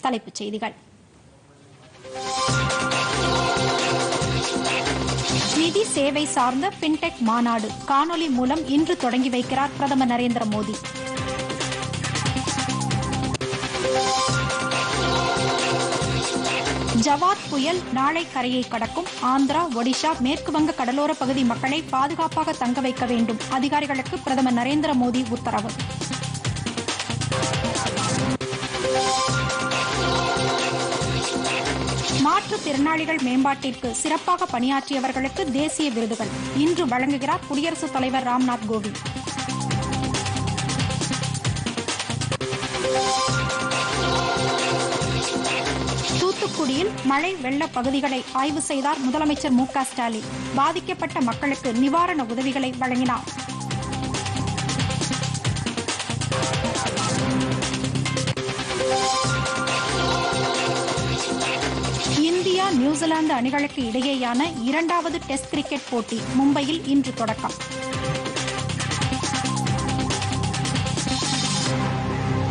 தலைப்புச் செய்திகள் நிதி சேவை சார்ந்த பின்டெக் மாநாடு காணொலி மூலம் இன்று தொடங்கி வைக்கிறார் பிரதமர் நரேந்திர மோடி ஜவாத் புயல் நாளை கரையை கடக்கும் ஆந்திரா ஒடிஷா மேற்கு வங்க கடலோர பகுதி மக்களை பாதுகாப்பாக தங்க வைக்க வேண்டும் அதிகாரிகளுக்கு பிரதமர் நரேந்திர மோடி உத்தரவு மாற்றுத்திறனாளிகள் மேம்பாட்டிற்கு சிறப்பாக பணியாற்றியவர்களுக்கு தேசிய விருதுகள் இன்று வழங்குகிறார் குடியரசுத் தலைவர் ராம்நாத் கோவிந்த் தூத்துக்குடியில் மழை வெள்ள பகுதிகளை ஆய்வு செய்தார் முதலமைச்சர் மு க ஸ்டாலின் பாதிக்கப்பட்ட மக்களுக்கு நிவாரண உதவிகளை வழங்கினார் இந்தியா நியூசிலாந்து அணிகளுக்கு இடையேயான இரண்டாவது டெஸ்ட் கிரிக்கெட் போட்டி மும்பையில் இன்று தொடக்கம்